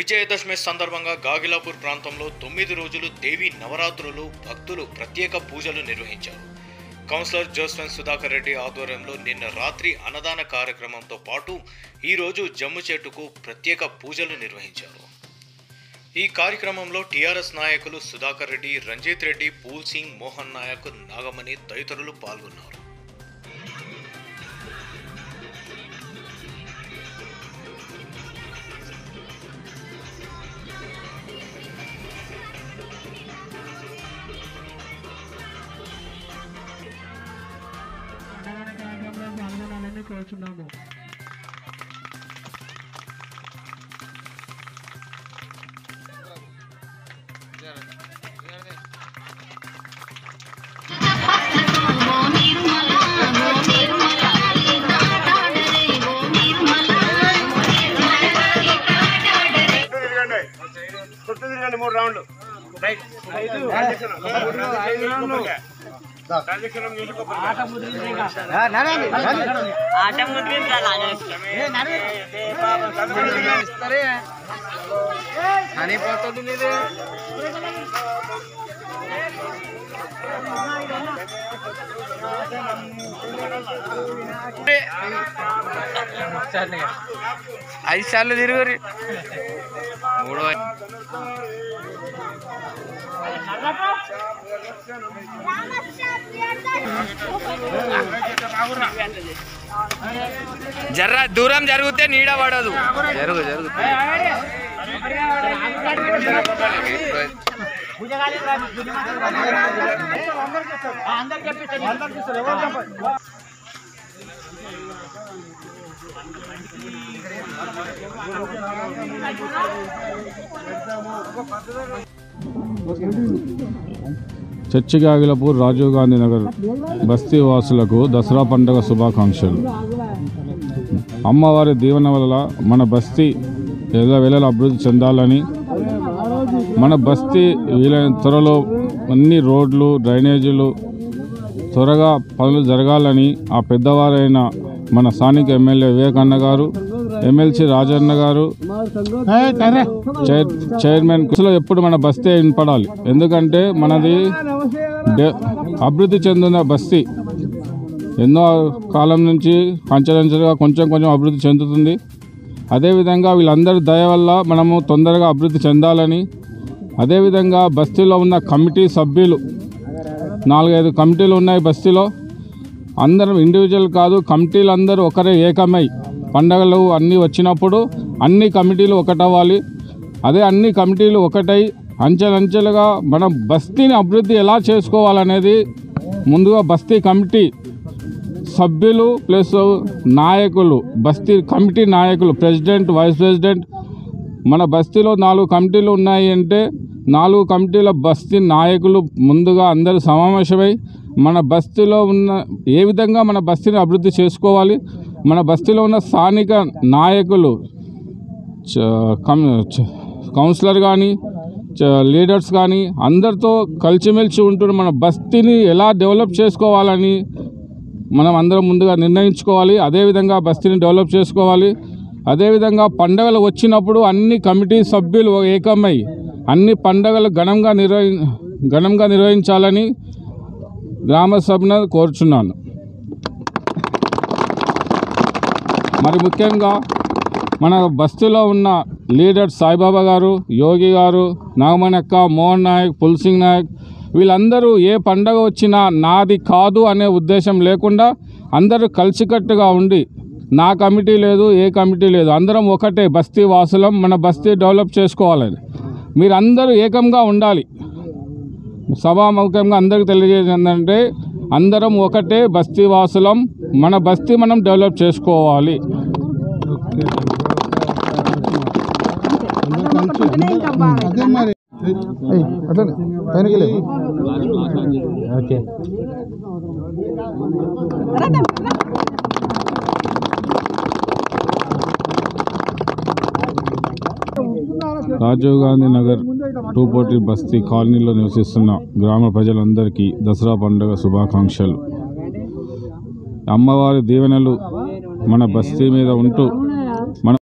విజయదశమి సందర్భంగా గాగిలాపూర్ ప్రాంతంలో తొమ్మిది రోజులు దేవి నవరాత్రులు భక్తులు ప్రత్యేక పూజలు నిర్వహించారు కౌన్సిలర్ జోస్వన్ సుధాకర్ రెడ్డి ఆధ్వర్యంలో నిన్న రాత్రి అన్నదాన కార్యక్రమంతో పాటు ఈరోజు జమ్ము చెట్టుకు ప్రత్యేక పూజలు నిర్వహించారు ఈ కార్యక్రమంలో టీఆర్ఎస్ నాయకులు సుధాకర్ రెడ్డి రంజిత్ రెడ్డి పూల్ సింగ్ మోహన్ నాయక్ నాగమణి తదితరులు పాల్గొన్నారు అన్నదాన కార్యక్రమంలో పాల్గొనాలని కోరుచున్నాము చుట్టూ తిరగండి చుట్టూ తిరగండి మూడు రౌండ్లు రైట్ ట్రాన్సాక్షన్ ట్రాన్సాక్షన్ ఆట ముద్రించాలి ఐదు సార్లు తిరుగురి మూడో జర్ర దూరం జరిగితే నీడ పడదు జరుగు జరుగు చర్చిగాగిలపూర్ రాజీవ్ గాంధీ నగర్ బస్తీ వాసులకు దసరా పండుగ శుభాకాంక్షలు అమ్మవారి దీవెన వల్ల మన బస్తీ ఎల్లవేళలా అభివృద్ధి చెందాలని మన బస్తీ వీలైన త్వరలో అన్ని రోడ్లు డ్రైనేజీలు త్వరగా పనులు జరగాలని ఆ పెద్దవారైన మన స్థానిక ఎమ్మెల్యే వివేకన్న గారు ఎమ్మెల్సీ రాజన్న గారు చైర్ చైర్మన్ కుర్చీలో ఎప్పుడు మన బస్తీ వినపడాలి ఎందుకంటే మనది డె- అభివృద్ధి చెందిన బస్తీ ఎన్నో కాలం నుంచి అంచెలంచెలుగా కొంచెం కొంచెం అభివృద్ధి చెందుతుంది అదేవిధంగా వీళ్ళందరి దయ వల్ల మనము తొందరగా అభివృద్ధి చెందాలని అదేవిధంగా బస్తీలో ఉన్న కమిటీ సభ్యులు నాలుగైదు కమిటీలు ఉన్నాయి బస్తీలో అందరం ఇండివిజువల్ కాదు కమిటీలు అందరూ ఒకరే ఏకమై పండగలు అన్నీ వచ్చినప్పుడు అన్ని కమిటీలు ఒకటవ్వాలి అదే అన్ని కమిటీలు ఒకటై అంచెలంచెలుగా మనం బస్తీని అభివృద్ధి ఎలా చేసుకోవాలనేది ముందుగా బస్తీ కమిటీ సభ్యులు ప్లస్ నాయకులు బస్తీ కమిటీ నాయకులు ప్రెసిడెంట్ వైస్ ప్రెసిడెంట్ మన బస్తీలో నాలుగు కమిటీలు ఉన్నాయి అంటే నాలుగు కమిటీల బస్తీ నాయకులు ముందుగా అందరూ సమావేశమై మన బస్తీలో ఉన్న ఏ విధంగా మన బస్తీని అభివృద్ధి చేసుకోవాలి మన బస్తీలో ఉన్న స్థానిక నాయకులు చ- కం- చ- కౌన్సిలర్ కానీ లీడర్స్ కానీ అందరితో కలిసిమెలిసి ఉంటున్న మన బస్తీని ఎలా డెవలప్ చేసుకోవాలని మనం అందరం ముందుగా నిర్ణయించుకోవాలి అదేవిధంగా బస్తీని డెవలప్ చేసుకోవాలి అదేవిధంగా పండగలు వచ్చినప్పుడు అన్ని కమిటీ సభ్యులు ఏకమై అన్ని పండగలు ఘనంగా నిర్వహి ఘనంగా నిర్వహించాలని గ్రామ సభను కోరుచున్నాను మరి ముఖ్యంగా మన బస్తీలో ఉన్న లీడర్ సాయిబాబా గారు యోగి గారు నాగమణి అక్క మోహన్ నాయక్ పుల్సింగ్ నాయక్ వీళ్ళందరూ ఏ పండగ వచ్చినా నాది కాదు అనే ఉద్దేశం లేకుండా అందరూ కలిసికట్టుగా ఉండి నా కమిటీ లేదు ఏ కమిటీ లేదు అందరం ఒకటే బస్తీ వాసులం మన బస్తీ డెవలప్ చేసుకోవాలని మీరందరూ ఏకంగా ఉండాలి సభాముఖంగా అందరికీ తెలియజేది ఏంటంటే అందరం ఒకటే బస్తీ వాసులం మన బస్తీ మనం డెవలప్ చేసుకోవాలి రాజీవ్ గాంధీ నగర్ టూపోటి బస్తీ కాలనీలో నివసిస్తున్న గ్రామ ప్రజలందరికీ దసరా పండుగ శుభాకాంక్షలు అమ్మవారి దీవెనలు మన బస్తీ మీద ఉంటూ మన